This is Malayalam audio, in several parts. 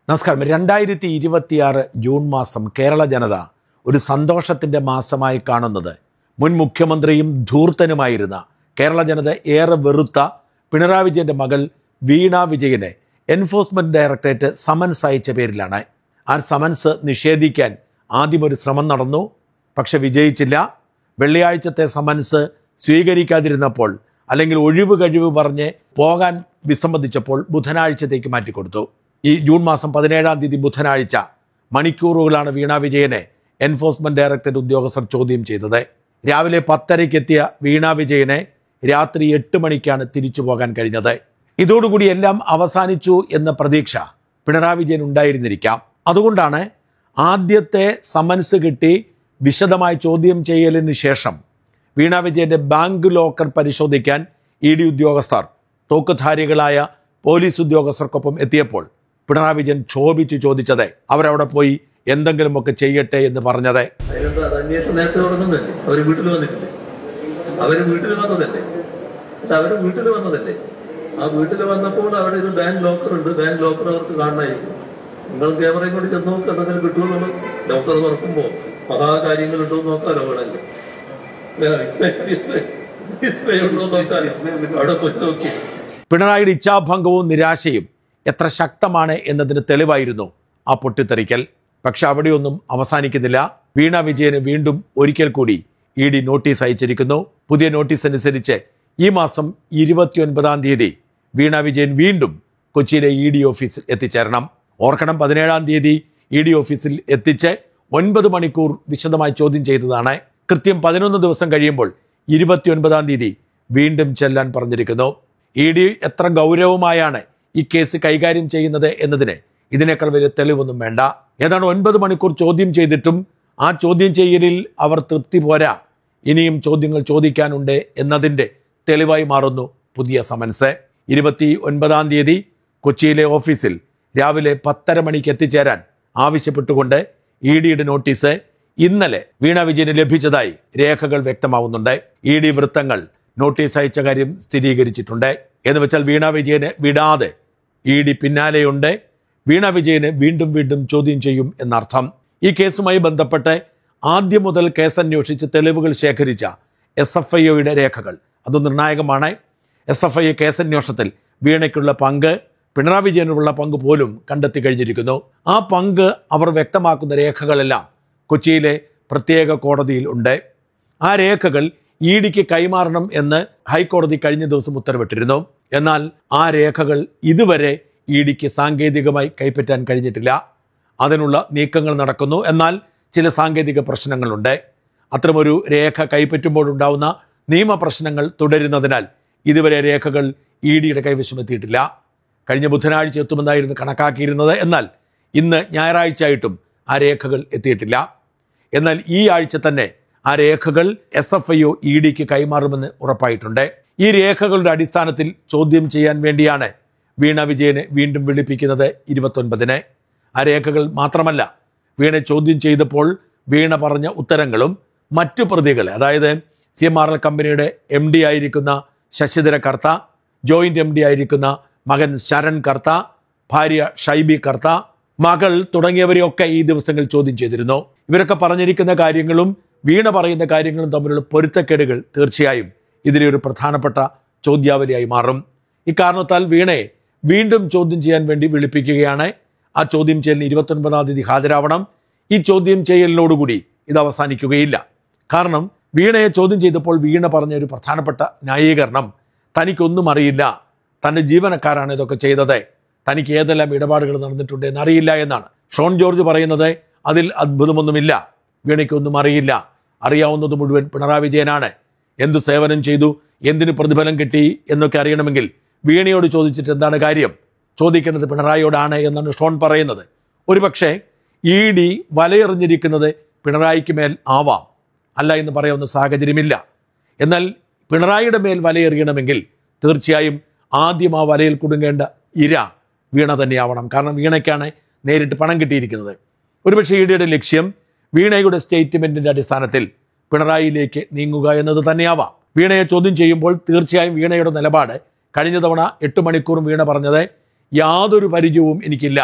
നമസ്കാരം രണ്ടായിരത്തി ഇരുപത്തിയാറ് ജൂൺ മാസം കേരള ജനത ഒരു സന്തോഷത്തിൻ്റെ മാസമായി കാണുന്നത് മുൻ മുഖ്യമന്ത്രിയും ധൂർത്തനുമായിരുന്ന കേരള ജനത ഏറെ വെറുത്ത പിണറായി വിജയൻ്റെ മകൾ വീണ വിജയനെ എൻഫോഴ്സ്മെൻറ്റ് ഡയറക്ടറേറ്റ് സമൻസ് അയച്ച പേരിലാണ് ആ സമൻസ് നിഷേധിക്കാൻ ആദ്യം ഒരു ശ്രമം നടന്നു പക്ഷെ വിജയിച്ചില്ല വെള്ളിയാഴ്ചത്തെ സമൻസ് സ്വീകരിക്കാതിരുന്നപ്പോൾ അല്ലെങ്കിൽ ഒഴിവ് കഴിവ് പറഞ്ഞ് പോകാൻ വിസമ്മതിച്ചപ്പോൾ ബുധനാഴ്ചത്തേക്ക് മാറ്റിക്കൊടുത്തു ഈ ജൂൺ മാസം പതിനേഴാം തീയതി ബുധനാഴ്ച മണിക്കൂറുകളാണ് വീണ വിജയനെ എൻഫോഴ്സ്മെന്റ് ഡയറക്ടറേറ്റ് ഉദ്യോഗസ്ഥർ ചോദ്യം ചെയ്തത് രാവിലെ പത്തരയ്ക്ക് എത്തിയ വീണ വിജയനെ രാത്രി എട്ട് മണിക്കാണ് തിരിച്ചു പോകാൻ കഴിഞ്ഞത് ഇതോടുകൂടി എല്ലാം അവസാനിച്ചു എന്ന പ്രതീക്ഷ പിണറായി വിജയൻ ഉണ്ടായിരുന്നിരിക്കാം അതുകൊണ്ടാണ് ആദ്യത്തെ സമൻസ് കിട്ടി വിശദമായി ചോദ്യം ചെയ്യലിന് ശേഷം വീണ വിജയന്റെ ബാങ്ക് ലോക്കർ പരിശോധിക്കാൻ ഇ ഡി ഉദ്യോഗസ്ഥർ തോക്കുധാരികളായ പോലീസ് ഉദ്യോഗസ്ഥർക്കൊപ്പം എത്തിയപ്പോൾ പിണറായി വിജയൻ ക്ഷോഭിച്ചു ചോദിച്ചത് അവരവിടെ പോയി എന്തെങ്കിലുമൊക്കെ ചെയ്യട്ടെ എന്ന് പറഞ്ഞത് അതിനെന്താ അത് അന്വേഷണം നേരത്തെ തുടങ്ങുന്നതല്ലേ അവര് വീട്ടിൽ വന്നിട്ടില്ലേ അവര് വീട്ടിൽ വന്നതല്ലേ എന്നിട്ട് അവര് വീട്ടിൽ വന്നതല്ലേ ആ വീട്ടിൽ വന്നപ്പോൾ അവിടെ ഒരു ബാങ്ക് ലോക്കർ ഉണ്ട് ബാങ്ക് ലോക്കർ അവർക്ക് കാണണമായിരിക്കും നിങ്ങൾ ക്യാമറയും കൂടി ചെന്ന് നോക്കുക എന്തെങ്കിലും കിട്ടുമെന്നുള്ള ലോക്കർ തുറക്കുമ്പോ മഹാ കാര്യങ്ങൾ ഉണ്ടോ എന്ന് നോക്കാലോ വേണമെങ്കിൽ ഡിസ്പ്ലേ ഉണ്ടോ എന്ന് നോക്കാൻ അവിടെ പോയി നോക്കി പിണറായിയുടെ ഇച്ഛാഭംഗവും നിരാശയും എത്ര ശക്തമാണ് എന്നതിന് തെളിവായിരുന്നു ആ പൊട്ടിത്തെറിക്കൽ പക്ഷെ അവിടെയൊന്നും അവസാനിക്കുന്നില്ല വീണ വിജയന് വീണ്ടും ഒരിക്കൽ കൂടി ഇ ഡി നോട്ടീസ് അയച്ചിരിക്കുന്നു പുതിയ നോട്ടീസ് അനുസരിച്ച് ഈ മാസം ഇരുപത്തിയൊൻപതാം തീയതി വീണ വിജയൻ വീണ്ടും കൊച്ചിയിലെ ഇ ഡി ഓഫീസിൽ എത്തിച്ചേരണം ഓർക്കണം പതിനേഴാം തീയതി ഇ ഡി ഓഫീസിൽ എത്തിച്ച് ഒൻപത് മണിക്കൂർ വിശദമായി ചോദ്യം ചെയ്തതാണ് കൃത്യം പതിനൊന്ന് ദിവസം കഴിയുമ്പോൾ ഇരുപത്തിയൊൻപതാം തീയതി വീണ്ടും ചെല്ലാൻ പറഞ്ഞിരിക്കുന്നു ഇ ഡി എത്ര ഗൗരവമായാണ് ഈ കേസ് കൈകാര്യം ചെയ്യുന്നത് എന്നതിന് ഇതിനേക്കാൾ വലിയ തെളിവൊന്നും വേണ്ട ഏതാണ്ട് ഒൻപത് മണിക്കൂർ ചോദ്യം ചെയ്തിട്ടും ആ ചോദ്യം ചെയ്യലിൽ അവർ തൃപ്തി പോരാ ഇനിയും ചോദ്യങ്ങൾ ചോദിക്കാനുണ്ട് എന്നതിൻ്റെ തെളിവായി മാറുന്നു പുതിയ സമൻസ് ഇരുപത്തി ഒൻപതാം തീയതി കൊച്ചിയിലെ ഓഫീസിൽ രാവിലെ പത്തര മണിക്ക് എത്തിച്ചേരാൻ ആവശ്യപ്പെട്ടുകൊണ്ട് ഇ ഡിയുടെ നോട്ടീസ് ഇന്നലെ വീണ വിജയന് ലഭിച്ചതായി രേഖകൾ വ്യക്തമാവുന്നുണ്ട് ഇ ഡി വൃത്തങ്ങൾ നോട്ടീസ് അയച്ച കാര്യം സ്ഥിരീകരിച്ചിട്ടുണ്ട് എന്ന് വെച്ചാൽ വീണ വിജയനെ വിടാതെ ഇ ഡി പിന്നാലെയുണ്ട് വീണ വിജയനെ വീണ്ടും വീണ്ടും ചോദ്യം ചെയ്യും എന്നർത്ഥം ഈ കേസുമായി ബന്ധപ്പെട്ട് ആദ്യം മുതൽ കേസന്വേഷിച്ച് തെളിവുകൾ ശേഖരിച്ച എസ് എഫ് ഐ ഒയുടെ രേഖകൾ അത് നിർണായകമാണ് എസ് എഫ് ഐ കേസന്വേഷണത്തിൽ വീണയ്ക്കുള്ള പങ്ക് പിണറായി വിജയനുള്ള പങ്ക് പോലും കണ്ടെത്തി കഴിഞ്ഞിരിക്കുന്നു ആ പങ്ക് അവർ വ്യക്തമാക്കുന്ന രേഖകളെല്ലാം കൊച്ചിയിലെ പ്രത്യേക കോടതിയിൽ ഉണ്ട് ആ രേഖകൾ ഇ ഡിക്ക് കൈമാറണം എന്ന് ഹൈക്കോടതി കഴിഞ്ഞ ദിവസം ഉത്തരവിട്ടിരുന്നു എന്നാൽ ആ രേഖകൾ ഇതുവരെ ഇ ഡിക്ക് സാങ്കേതികമായി കൈപ്പറ്റാൻ കഴിഞ്ഞിട്ടില്ല അതിനുള്ള നീക്കങ്ങൾ നടക്കുന്നു എന്നാൽ ചില സാങ്കേതിക പ്രശ്നങ്ങളുണ്ട് അത്തരമൊരു രേഖ കൈപ്പറ്റുമ്പോഴുണ്ടാവുന്ന നിയമപ്രശ്നങ്ങൾ തുടരുന്നതിനാൽ ഇതുവരെ രേഖകൾ ഇ ഡിയുടെ കൈവശം എത്തിയിട്ടില്ല കഴിഞ്ഞ ബുധനാഴ്ച എത്തുമെന്നായിരുന്നു കണക്കാക്കിയിരുന്നത് എന്നാൽ ഇന്ന് ഞായറാഴ്ച ആയിട്ടും ആ രേഖകൾ എത്തിയിട്ടില്ല എന്നാൽ ഈ ആഴ്ച തന്നെ ആ രേഖകൾ S F I O E ഡിക്ക് കൈമാറുമെന്ന് ഉറപ്പായിട്ടുണ്ട് ഈ രേഖകളുടെ അടിസ്ഥാനത്തിൽ ചോദ്യം ചെയ്യാൻ വേണ്ടിയാണ് വീണ വിജയനെ വീണ്ടും വിളിപ്പിക്കുന്നത് ഇരുപത്തൊൻപതിന് ആ രേഖകൾ മാത്രമല്ല വീണ ചോദ്യം ചെയ്തപ്പോൾ വീണ പറഞ്ഞ ഉത്തരങ്ങളും മറ്റു പ്രതികളെ അതായത് സി എം ആർ എൽ കമ്പനിയുടെ എം ഡി ആയിരിക്കുന്ന Sasidhara Kartha joint M D ആയിരിക്കുന്ന മകൻ ശരൺ കർത്ത ഭാര്യ ഷൈബി കർത്ത മകൾ തുടങ്ങിയവരെയൊക്കെ ഈ ദിവസങ്ങളിൽ ചോദ്യം ചെയ്തിരുന്നു ഇവരൊക്കെ പറഞ്ഞിരിക്കുന്ന കാര്യങ്ങളും വീണ പറയുന്ന കാര്യങ്ങളും തമ്മിലുള്ള പൊരുത്തക്കേടുകൾ തീർച്ചയായും ഇതിലെ ഒരു പ്രധാനപ്പെട്ട ചോദ്യാവലിയായി മാറും ഇക്കാരണത്താൽ വീണയെ വീണ്ടും ചോദ്യം ചെയ്യാൻ വേണ്ടി വിളിപ്പിക്കുകയാണ് ആ ചോദ്യം ചെയ്യലിന് ഇരുപത്തൊൻപതാം തീയതി ഹാജരാവണം ഈ ചോദ്യം ചെയ്യലിനോടുകൂടി ഇത് അവസാനിക്കുകയില്ല കാരണം വീണയെ ചോദ്യം ചെയ്തപ്പോൾ വീണ പറഞ്ഞ ഒരു പ്രധാനപ്പെട്ട ന്യായീകരണം തനിക്കൊന്നും അറിയില്ല തൻ്റെ ജീവനക്കാരാണ് ഇതൊക്കെ ചെയ്തത് തനിക്ക് ഏതെല്ലാം ഇടപാടുകൾ നടന്നിട്ടുണ്ട് എന്നറിയില്ല എന്നാണ് ഷോൺ ജോർജ് പറയുന്നത് അതിൽ അത്ഭുതമൊന്നുമില്ല വീണയ്ക്കൊന്നും അറിയില്ല അറിയാവുന്നത് മുഴുവൻ പിണറായി വിജയനാണ് എന്ത് സേവനം ചെയ്തു എന്തിന് പ്രതിഫലം കിട്ടി എന്നൊക്കെ അറിയണമെങ്കിൽ വീണയോട് ചോദിച്ചിട്ട് എന്താണ് കാര്യം ചോദിക്കേണ്ടത് പിണറായിയോടാണ് എന്നാണ് ഷോൺ പറയുന്നത് ഒരുപക്ഷെ ഇ ഡി വലയെറിഞ്ഞിരിക്കുന്നത് പിണറായിക്ക് മേൽ ആവാം അല്ല എന്ന് പറയാവുന്ന സാഹചര്യമില്ല എന്നാൽ പിണറായിയുടെ മേൽ വലയെറിയണമെങ്കിൽ തീർച്ചയായും ആദ്യം ആ വലയിൽ കുടുങ്ങേണ്ട ഇര വീണ തന്നെയാവണം കാരണം വീണയ്ക്കാണ് നേരിട്ട് പണം കിട്ടിയിരിക്കുന്നത് ഒരുപക്ഷെ ഇ ഡിയുടെ ലക്ഷ്യം വീണയുടെ സ്റ്റേറ്റ്മെന്റിന്റെ അടിസ്ഥാനത്തിൽ പിണറായിയിലേക്ക് നീങ്ങുക എന്നത് തന്നെയാവാം വീണയെ ചോദ്യം ചെയ്യുമ്പോൾ തീർച്ചയായും വീണയുടെ നിലപാട് കഴിഞ്ഞ തവണ എട്ട് മണിക്കൂറും വീണ പറഞ്ഞത് യാതൊരു പരിചയവും എനിക്കില്ല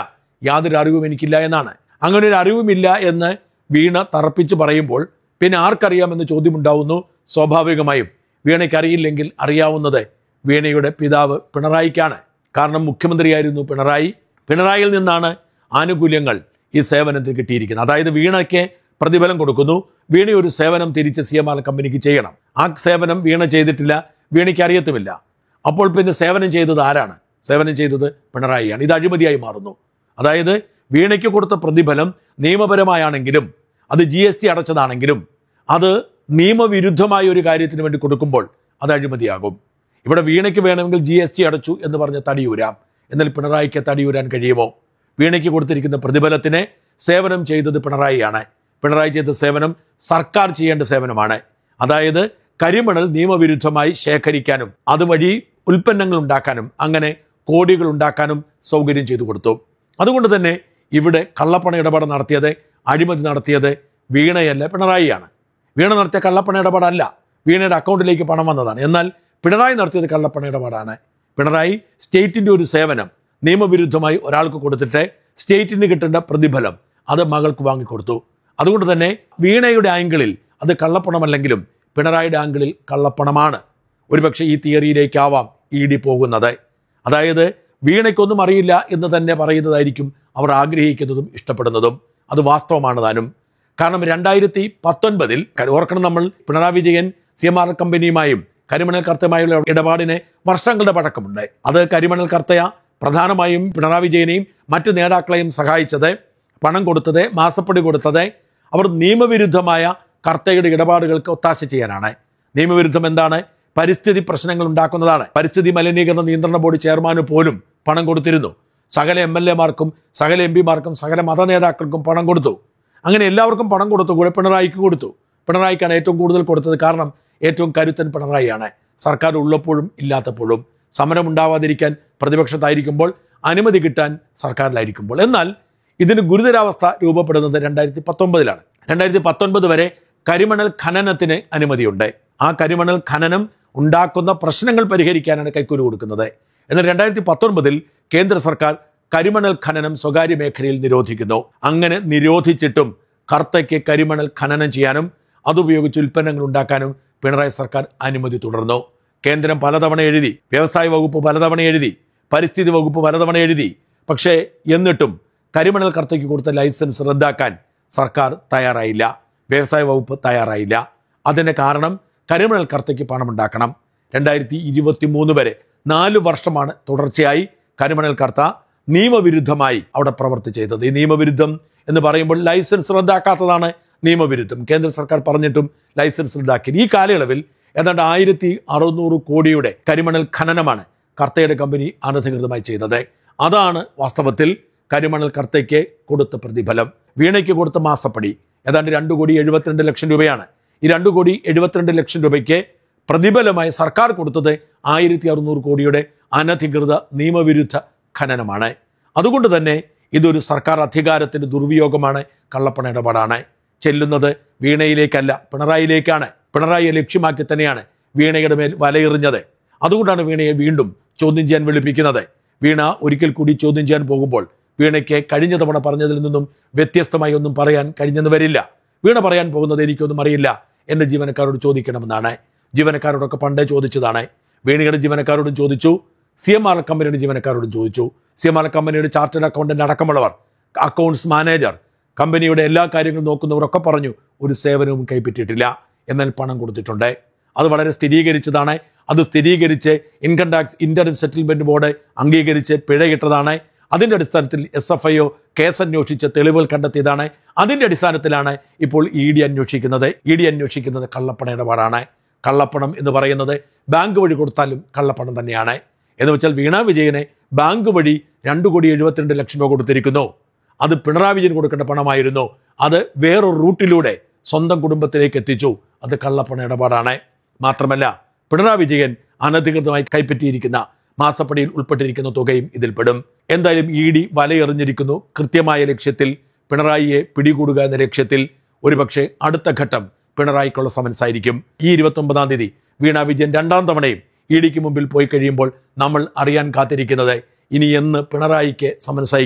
യാതൊരു അറിവും എനിക്കില്ല എന്നാണ് അങ്ങനെ ഒരു അറിവുമില്ല എന്ന് വീണ തറപ്പിച്ച് പറയുമ്പോൾ പിന്നെ ആർക്കറിയാമെന്ന് ചോദ്യമുണ്ടാവുന്നു സ്വാഭാവികമായും വീണയ്ക്ക് അറിയില്ലെങ്കിൽ അറിയാവുന്നത് വീണയുടെ പിതാവ് പിണറായിക്കാണ് കാരണം മുഖ്യമന്ത്രിയായിരുന്നു പിണറായി പിണറായിയിൽ നിന്നാണ് ആനുകൂല്യങ്ങൾ ഈ സേവനത്തിന് കിട്ടിയിരിക്കുന്നത് അതായത് വീണയ്ക്ക് പ്രതിഫലം കൊടുക്കുന്നു വീണ ഒരു സേവനം തിരിച്ച് സി എം ആർ കമ്പനിക്ക് ചെയ്യണം ആ സേവനം വീണ ചെയ്തിട്ടില്ല വീണയ്ക്ക് അറിയത്തുമില്ല അപ്പോൾ പിന്നെ സേവനം ചെയ്തത് ആരാണ് സേവനം ചെയ്തത് പിണറായിയാണ് ഇത് അഴിമതിയായി മാറുന്നു അതായത് വീണയ്ക്ക് കൊടുത്ത പ്രതിഫലം നിയമപരമായാണെങ്കിലും അത് ജി എസ് ടി അടച്ചതാണെങ്കിലും അത് നിയമവിരുദ്ധമായ ഒരു കാര്യത്തിന് വേണ്ടി കൊടുക്കുമ്പോൾ അത് അഴിമതിയാകും ഇവിടെ വീണയ്ക്ക് വേണമെങ്കിൽ ജി എസ് ടി അടച്ചു എന്ന് പറഞ്ഞ് തടിയൂരാം എന്നാൽ പിണറായിക്ക് തടിയൂരാൻ കഴിയുമോ വീണയ്ക്ക് കൊടുത്തിരിക്കുന്ന പ്രതിഫലത്തിനെ സേവനം ചെയ്തത് പിണറായിയാണ് പിണറായി ചെയ്ത സേവനം സർക്കാർ ചെയ്യേണ്ട സേവനമാണ് അതായത് കരിമണൽ നിയമവിരുദ്ധമായി ശേഖരിക്കാനും അതുവഴി ഉൽപ്പന്നങ്ങൾ ഉണ്ടാക്കാനും അങ്ങനെ കോടികൾ ഉണ്ടാക്കാനും സൗകര്യം ചെയ്തു കൊടുത്തു അതുകൊണ്ട് തന്നെ ഇവിടെ കള്ളപ്പണ ഇടപാട് നടത്തിയത് അഴിമതി നടത്തിയത് വീണയല്ല പിണറായിയാണ് വീണ നടത്തിയ കള്ളപ്പണ ഇടപാടല്ല വീണയുടെ അക്കൗണ്ടിലേക്ക് പണം വന്നതാണ് എന്നാൽ പിണറായി നടത്തിയത് കള്ളപ്പണ ഇടപാടാണ് പിണറായി സ്റ്റേറ്റിന്റെ ഒരു സേവനം നിയമവിരുദ്ധമായി ഒരാൾക്ക് കൊടുത്തിട്ട് സ്റ്റേറ്റിന് കിട്ടേണ്ട പ്രതിഫലം അത് മകൾക്ക് വാങ്ങിക്കൊടുത്തു അതുകൊണ്ട് തന്നെ വീണയുടെ ആംഗിളിൽ അത് കള്ളപ്പണമല്ലെങ്കിലും പിണറായിയുടെ ആംഗിളിൽ കള്ളപ്പണമാണ് ഒരുപക്ഷെ ഈ തിയറിയിലേക്കാവാം ഇ ഡി പോകുന്നത് അതായത് വീണയ്ക്കൊന്നും അറിയില്ല എന്ന് തന്നെ പറയുന്നതായിരിക്കും അവർ ആഗ്രഹിക്കുന്നതും ഇഷ്ടപ്പെടുന്നതും അത് വാസ്തവമാണ് താനും കാരണം രണ്ടായിരത്തി പത്തൊൻപതിൽ ഓർക്കണം നമ്മൾ Pinarayi Vijayan C M R കമ്പനിയുമായും കരിമണൽ കർത്തയുമായുള്ള ഇടപാടിന് വർഷങ്ങളുടെ പഴക്കമുണ്ട് അത് കരിമണൽ കർത്തയ പ്രധാനമായും പിണറായി വിജയനെയും മറ്റ് നേതാക്കളെയും സഹായിച്ചത് പണം കൊടുത്തത് മാസപ്പടി കൊടുത്തത് അവർ നിയമവിരുദ്ധമായ കർത്തയുടെ ഇടപാടുകൾക്ക് ഒത്താശ ചെയ്യാനാണ് നിയമവിരുദ്ധം എന്താണ് പരിസ്ഥിതി പ്രശ്നങ്ങൾ ഉണ്ടാക്കുന്നതാണ് പരിസ്ഥിതി മലിനീകരണ നിയന്ത്രണ ബോർഡ് ചെയർമാന് പോലും പണം കൊടുത്തിരുന്നു സകല എം എൽ എമാർക്കും സകല എം പിമാർക്കും സകല മത നേതാക്കൾക്കും പണം കൊടുത്തു അങ്ങനെ എല്ലാവർക്കും പണം കൊടുത്തു കൂടെ പിണറായിക്ക് കൊടുത്തു പിണറായിക്കാണ് ഏറ്റവും കൂടുതൽ കൊടുത്തത് കാരണം ഏറ്റവും കരുത്തൻ പിണറായിയാണ് സർക്കാർ ഉള്ളപ്പോഴും ഇല്ലാത്തപ്പോഴും സമരം ഉണ്ടാവാതിരിക്കാൻ പ്രതിപക്ഷത്തായിരിക്കുമ്പോൾ അനുമതി കിട്ടാൻ സർക്കാരിലായിരിക്കുമ്പോൾ എന്നാൽ ഇതിന് ഗുരുതരാവസ്ഥ രൂപപ്പെടുന്നത് രണ്ടായിരത്തി പത്തൊമ്പതിലാണ് രണ്ടായിരത്തി പത്തൊൻപത് വരെ കരിമണൽ ഖനനത്തിന് അനുമതിയുണ്ട് ആ കരിമണൽ ഖനനം ഉണ്ടാക്കുന്ന പ്രശ്നങ്ങൾ പരിഹരിക്കാനാണ് കൈക്കൂലി കൊടുക്കുന്നത് എന്നാൽ രണ്ടായിരത്തി പത്തൊൻപതിൽ കേന്ദ്ര സർക്കാർ കരിമണൽ ഖനനം സ്വകാര്യ മേഖലയിൽ നിരോധിക്കുന്നു അങ്ങനെ നിരോധിച്ചിട്ടും കർത്തയ്ക്ക് കരിമണൽ ഖനനം ചെയ്യാനും അതുപയോഗിച്ച് ഉൽപ്പന്നങ്ങൾ ഉണ്ടാക്കാനും പിണറായി സർക്കാർ അനുമതി തുടർന്നു കേന്ദ്രം പലതവണ എഴുതി വ്യവസായ വകുപ്പ് പലതവണ എഴുതി പരിസ്ഥിതി വകുപ്പ് പലതവണ എഴുതി പക്ഷേ എന്നിട്ടും കരിമണൽ കർത്തയ്ക്ക് കൊടുത്ത ലൈസൻസ് റദ്ദാക്കാൻ സർക്കാർ തയ്യാറായില്ല വ്യവസായ വകുപ്പ് തയ്യാറായില്ല അതിന്റെ കാരണം കരിമണൽ കർത്തയ്ക്ക് പണമുണ്ടാക്കണം രണ്ടായിരത്തി ഇരുപത്തി മൂന്ന് വരെ നാല് വർഷമാണ് തുടർച്ചയായി കരിമണൽ കർത്ത നിയമവിരുദ്ധമായി അവിടെ പ്രവർത്തി ചെയ്തത് ഈ നിയമവിരുദ്ധം എന്ന് പറയുമ്പോൾ ലൈസൻസ് റദ്ദാക്കാത്തതാണ് നിയമവിരുദ്ധം കേന്ദ്ര സർക്കാർ പറഞ്ഞിട്ടും ലൈസൻസ് റദ്ദാക്കി ഈ കാലയളവിൽ ഏതാണ്ട് ആയിരത്തി അറുന്നൂറ് കോടിയുടെ കരിമണൽ ഖനനമാണ് കർത്തയുടെ കമ്പനി അനധികൃതമായി ചെയ്തത് അതാണ് വാസ്തവത്തിൽ കരിമണൽ കർത്തയ്ക്ക് കൊടുത്ത പ്രതിഫലം വീണയ്ക്ക് കൊടുത്ത മാസപ്പടി ഏതാണ്ട് രണ്ടു കോടി എഴുപത്തിരണ്ട് ലക്ഷം രൂപയാണ് ഈ രണ്ടു കോടി എഴുപത്തിരണ്ട് ലക്ഷം രൂപയ്ക്ക് പ്രതിഫലമായി സർക്കാർ കൊടുത്തത് ആയിരത്തി അറുന്നൂറ് കോടിയുടെ അനധികൃത നിയമവിരുദ്ധ ഖനനമാണ് അതുകൊണ്ട് തന്നെ ഇതൊരു സർക്കാർ അധികാരത്തിന്റെ ദുർവിയോഗമാണ് കള്ളപ്പണ ഇടപാടാണ് ചെല്ലുന്നത് വീണയിലേക്കല്ല പിണറായിലേക്കാണ് പിണറായിയെ ലക്ഷ്യമാക്കി തന്നെയാണ് വീണയുടെ മേൽ വലയെറിഞ്ഞത് അതുകൊണ്ടാണ് വീണയെ വീണ്ടും ചോദ്യം ചെയ്യാൻ വിളിപ്പിക്കുന്നത് വീണ ഒരിക്കൽ കൂടി ചോദ്യം ചെയ്യാൻ പോകുമ്പോൾ വീണയ്ക്ക് കഴിഞ്ഞ തവണ പറഞ്ഞതിൽ നിന്നും വ്യത്യസ്തമായി ഒന്നും പറയാൻ കഴിഞ്ഞെന്ന് വരില്ല വീണ പറയാൻ പോകുന്നത് എനിക്കൊന്നും അറിയില്ല എന്റെ ജീവനക്കാരോട് ചോദിക്കണമെന്നാണ് ജീവനക്കാരോടൊക്കെ പണ്ടേ ചോദിച്ചതാണ് വീണയുടെ ജീവനക്കാരോടും ചോദിച്ചു സി എം ആർ കമ്പനിയുടെ ജീവനക്കാരോടും ചോദിച്ചു സി എം ആർ കമ്പനിയുടെ ചാർട്ടേഡ് അക്കൗണ്ടന്റ് അടക്കമുള്ളവർ അക്കൗണ്ട്സ് മാനേജർ കമ്പനിയുടെ എല്ലാ കാര്യങ്ങളും നോക്കുന്നവരൊക്കെ പറഞ്ഞു ഒരു സേവനവും കൈപ്പറ്റിയിട്ടില്ല എന്നാൽ പണം കൊടുത്തിട്ടുണ്ട് അത് വളരെ സ്ഥിരീകരിച്ചതാണ് അത് സ്ഥിരീകരിച്ച് income tax interim settlement board അംഗീകരിച്ച് പിഴയിട്ടതാണ് അതിന്റെ അടിസ്ഥാനത്തിൽ S F I O case അന്വേഷിച്ച് തെളിവുകൾ കണ്ടെത്തിയതാണ് അതിന്റെ അടിസ്ഥാനത്തിലാണ് ഇപ്പോൾ ഇ ഡി അന്വേഷിക്കുന്നത് ഇ ഡി അന്വേഷിക്കുന്നത് കള്ളപ്പണ ഇടപാടാണ് കള്ളപ്പണം എന്ന് പറയുന്നത് ബാങ്ക് വഴി കൊടുത്താലും കള്ളപ്പണം തന്നെയാണ് എന്ന് വെച്ചാൽ വീണ വിജയനെ ബാങ്ക് വഴി രണ്ടു കോടി എഴുപത്തിരണ്ട് ലക്ഷം രൂപ കൊടുത്തിരിക്കുന്നു അത് പിണറായി വിജയൻ കൊടുക്കേണ്ട പണമായിരുന്നു അത് വേറൊരു റൂട്ടിലൂടെ സ്വന്തം കുടുംബത്തിലേക്ക് എത്തിച്ചു അത് കള്ളപ്പണ ഇടപാടാണ് മാത്രമല്ല പിണറായി വിജയൻ അനധികൃതമായി കൈപ്പറ്റിയിരിക്കുന്ന മാസപ്പടിയിൽ ഉൾപ്പെട്ടിരിക്കുന്ന തുകയും ഇതിൽപ്പെടും എന്തായാലും ഇ ഡി വലയെറിഞ്ഞിരിക്കുന്നു കൃത്യമായ ലക്ഷ്യത്തിൽ പിണറായിയെ പിടികൂടുക എന്ന ലക്ഷ്യത്തിൽ ഒരുപക്ഷെ അടുത്ത ഘട്ടം പിണറായിക്കുള്ള സമൻസ് ആയിരിക്കും ഈ ഇരുപത്തി ഒമ്പതാം തീയതി വീണ വിജയൻ രണ്ടാം തവണയും ഇ ഡിക്ക് മുമ്പിൽ പോയി കഴിയുമ്പോൾ നമ്മൾ അറിയാൻ കാത്തിരിക്കുന്നത് ഇനി എന്ന് പിണറായിക്ക് സമൻസ് അയക്കും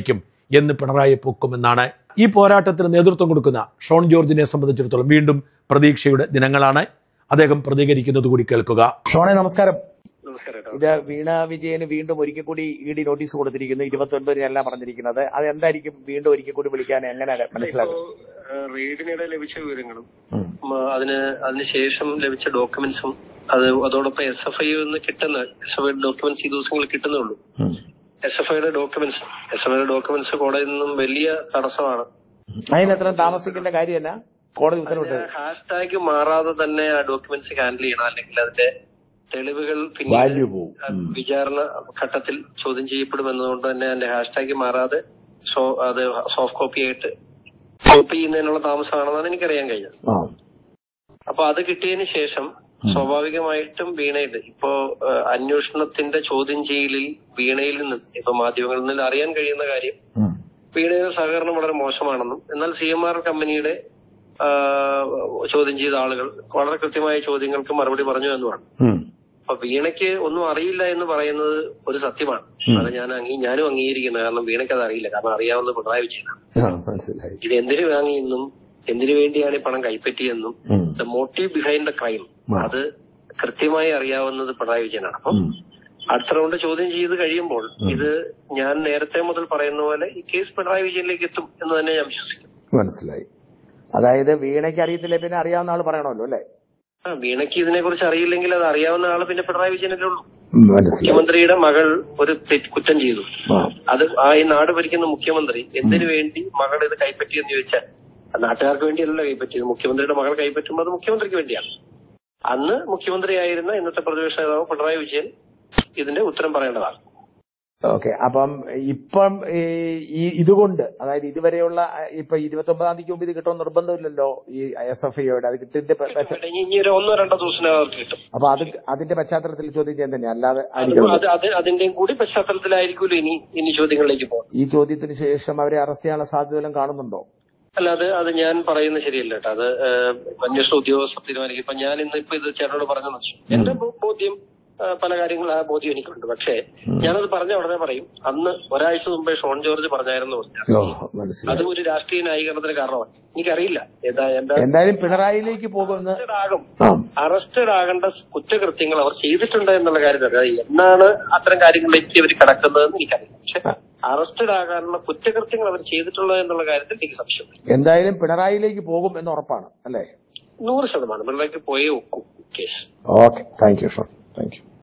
എന്ന് പിണറായി പൊക്കുമെന്നാണ് ഈ പോരാട്ടത്തിന് നേതൃത്വം കൊടുക്കുന്ന ഷോൺ ജോർജിനെ സംബന്ധിച്ചിടത്തോളം വീണ്ടും പ്രതീക്ഷയുടെ ദിനങ്ങളാണ് അദ്ദേഹം പ്രതികരിക്കുന്നത് കൂടി കേൾക്കുക ഷോണെ നമസ്കാരം നമസ്കാരം കേട്ടോ. ഇത് വീണ വിജയന് വീണ്ടും ഒരിക്കൽ കൂടി ഇ ഡി നോട്ടീസ് കൊടുത്തിരിക്കുന്നു ഇരുപത്തി ഒൻപതിനല്ല പറഞ്ഞിരിക്കുന്നത് അത് എന്തായിരിക്കും വീണ്ടും ഒരിക്കൽ കൂടി വിളിക്കാൻ എങ്ങനെ മനസ്സിലാക്കും ഇപ്പോ, ഏഹ്, റെയ്ഡിനിടെ ലഭിച്ച വിവരങ്ങളും ഉം. ഉം, അതിന് അതിനുശേഷം ലഭിച്ച ഡോക്യുമെന്റ്സും അത് അതോടൊപ്പം എസ് എഫ് ഐ നിന്ന് കിട്ടുന്ന എസ് എഫ് ഐ ഡോക്യുമെന്റ്സ് ഈ ദിവസങ്ങളിൽ കിട്ടുന്നേ ഉള്ളൂ ഉം. എസ് എഫ് ഐയുടെ ഡോക്യുമെന്റ്സ് എസ് എഫ് ഐയുടെ ഡോക്യുമെന്റ്സ് കോടതിയിൽ നിന്നും വലിയ തടസ്സമാണ് അതിന് എത്ര താമസിക്കേണ്ട കാര്യം എന്നാ കോടതി ഉത്തരവിട്ടത് ഹാഷ്ടാഗ് മാറാതെ തന്നെ ആ ഡോക്യുമെന്റ്സ് ഹാൻഡിൽ ചെയ്യണം അല്ലെങ്കിൽ അതിന്റെ തെളിവുകൾ പിന്നീട് വാല്യൂ പോവും ആ, വിചാരണ ഘട്ടത്തിൽ ചോദ്യം ചെയ്യപ്പെടുമെന്നതുകൊണ്ട് തന്നെ അതിന്റെ ഹാഷ്ടാഗ് മാറാതെ സോ- അത് സോഫ്റ്റ് കോപ്പി ആയിട്ട് കോപ്പി ചെയ്യുന്നതിനുള്ള താമസമാണെന്നാണ് എനിക്കറിയാൻ കഴിഞ്ഞത് ആ അപ്പൊ അത് കിട്ടിയതിന് ശേഷം സ്വാഭാവികമായിട്ടും വീണയുടെ ഇപ്പോ ആ, അന്വേഷണത്തിന്റെ ചോദ്യം ചെയ്യലിൽ വീണയിൽ നിന്ന് ഇപ്പൊ മാധ്യമങ്ങളിൽ നിന്ന് അറിയാൻ കഴിയുന്ന കാര്യം ഉം. വീണയുടെ സഹകരണം വളരെ മോശമാണെന്നും എന്നാൽ സി എം ആർ കമ്പനിയുടെ ആ, ചോദ്യം ചെയ്ത ആളുകൾ വളരെ കൃത്യമായ ചോദ്യങ്ങൾക്ക് മറുപടി പറഞ്ഞു എന്നുമാണ് ഉം. അപ്പൊ വീണയ്ക്ക് ഒന്നും അറിയില്ല എന്ന് പറയുന്നത് ഒരു സത്യമാണ് അത് ഞാൻ അംഗീ- ഞാനും അംഗീകരിക്കുന്നത് കാരണം വീണയ്ക്ക് അത് അറിയില്ല കാരണം അറിയാവുന്ന പിണറായി വിജയനാണ് ആ, മനസ്സിലായി ഇത് എന്തിനു വാങ്ങിയെന്നും എന്തിനു വേണ്ടിയാണ് ഈ പണം കൈപ്പറ്റിയെന്നും ഉം. The motive behind the crime ആ. അത് കൃത്യമായി അറിയാവുന്നത് പിണറായി വിജയനാണ് അപ്പം ഉം. അടുത്ത റൗണ്ട് ചോദ്യം ചെയ്ത് കഴിയുമ്പോൾ ഇത് ഞാൻ നേരത്തെ മുതൽ പറയുന്ന പോലെ ഈ കേസ് പിണറായി വിജയനിലേക്ക് എത്തും എന്ന് തന്നെ ഞാൻ വിശ്വസിക്കുന്നു മനസ്സിലായി അതായത് വീണയ്ക്ക് അറിയത്തില്ല പിന്നെ അറിയാവുന്ന ആള് പറയണമല്ലോ അല്ലേ ആ വീണയ്ക്ക് ഇതിനെ കുറിച്ച് അറിയില്ലെങ്കിൽ അത് അറിയാവുന്ന ആള് പിന്നെ പിണറായി വിജയനല്ലേ ഉള്ളൂ ഉം, മനസ്സിലായി മുഖ്യമന്ത്രിയുടെ മകൾ ഒരു തെറ്റ് കുറ്റം ചെയ്തു ആ അത് ആ ഈ നാട് ഭരിക്കുന്ന മുഖ്യമന്ത്രി എന്തിനു വേണ്ടി മകൾ ഇത് കൈപ്പറ്റിയെന്ന് ചോദിച്ചാൽ അത് നാട്ടുകാർക്ക് വേണ്ടിയല്ല കൈപ്പറ്റിയത് മുഖ്യമന്ത്രിയുടെ മകൾ കൈപ്പറ്റുമ്പോൾ അത് മുഖ്യമന്ത്രിക്ക് വേണ്ടിയാണ് അന്ന് മുഖ്യമന്ത്രിയായിരുന്ന ഇന്നത്തെ പ്രതിപക്ഷ നേതാവ് പിണറായി വിജയൻ ഇതിന്റെ ഉത്തരം പറയേണ്ടതാണ് ഓക്കെ അപ്പം ഇപ്പം ഈ ഈ- ഇതുകൊണ്ട് അതായത് ഇതുവരെയുള്ള അഹ്, ഇപ്പൊ ഇരുപത്തി ഒമ്പതാം തീയതിക്ക് മുമ്പ് ഇത് കിട്ടുമെന്ന് നിർബന്ധമില്ലല്ലോ ഈ എസ് എഫ് ഐയുടെ അത് കിട്ടിന്റെ പ- പശ്ച- ഇനി ഇനി ഒരു ഒന്നോ രണ്ടോ ദിവസത്തിനകം അവർക്ക് കിട്ടും അപ്പൊ അത് അതിന്റെ പശ്ചാത്തലത്തിൽ ചോദ്യം ചെയ്യാൻ തന്നെ അല്ലാതെ അത് ആയിരിക്കും അത് അത് അതിന്റെയും കൂടി പശ്ചാത്തലത്തിലായിരിക്കുമല്ലോ ഇനി ഇനി ചോദ്യങ്ങളിലേക്ക് പോകും ഈ ചോദ്യത്തിന് ശേഷം അവരെ അറസ്റ്റ് ചെയ്യാനുള്ള സാധ്യത വല്ലതും കാണുന്നുണ്ടോ അല്ല അത് അത് ഞാൻ പറയുന്നത് ശരിയല്ല കേട്ടോ അത് ഏഹ്, അന്വേഷണ ഉദ്യോഗസ്ഥർ തീരുമാനിക്കും ഇപ്പൊ ഞാൻ ഇന്ന് ഇപ്പൊ ഇത് ചേട്ടനോട് പറഞ്ഞെന്ന് വെച്ചു എന്റെ ബോ- ബോധ്യം ആ, പല കാര്യങ്ങൾ ആ ബോധ്യം എനിക്കുണ്ട് പക്ഷേ ഞാനത് പറഞ്ഞ ഉടനെ പറയും അന്ന് ഒരാഴ്ച മുമ്പേ ഷോൺ ജോർജ് പറഞ്ഞായിരുന്നു പറഞ്ഞു ഓ മനസ്സിലായി അത് ഒരു രാഷ്ട്രീയ ന്യായീകരണത്തിന് കാരണമാണ് എനിക്കറിയില്ല എന്താ എന്താ എന്തായാലും പിണറായിലേക്ക് പോകുമെന്ന് arrested ആകും ആ അറസ്റ്റഡ് ആകേണ്ട കുറ്റകൃത്യങ്ങൾ അവർ ചെയ്തിട്ടുണ്ട് എന്നുള്ള കാര്യം അറിയാം എന്നാണ് അത്തരം കാര്യങ്ങളിലേക്ക് അവർ കടക്കുന്നതെന്ന് എനിക്കറിയാം പക്ഷെ അറസ്റ്റഡ് ആകാനുള്ള കുറ്റകൃത്യങ്ങൾ അവർ ചെയ്തിട്ടുള്ളത് എന്നുള്ള കാര്യത്തിൽ എനിക്ക് സംശയമില്ല എന്തായാലും പിണറായിലേക്ക് പോകും എന്ന് ഉറപ്പാണ് അല്ലേ നൂറ് ശതമാനം പിള്ളേർക്ക് പോയേ ഒക്കും case okay thank you Shone thank U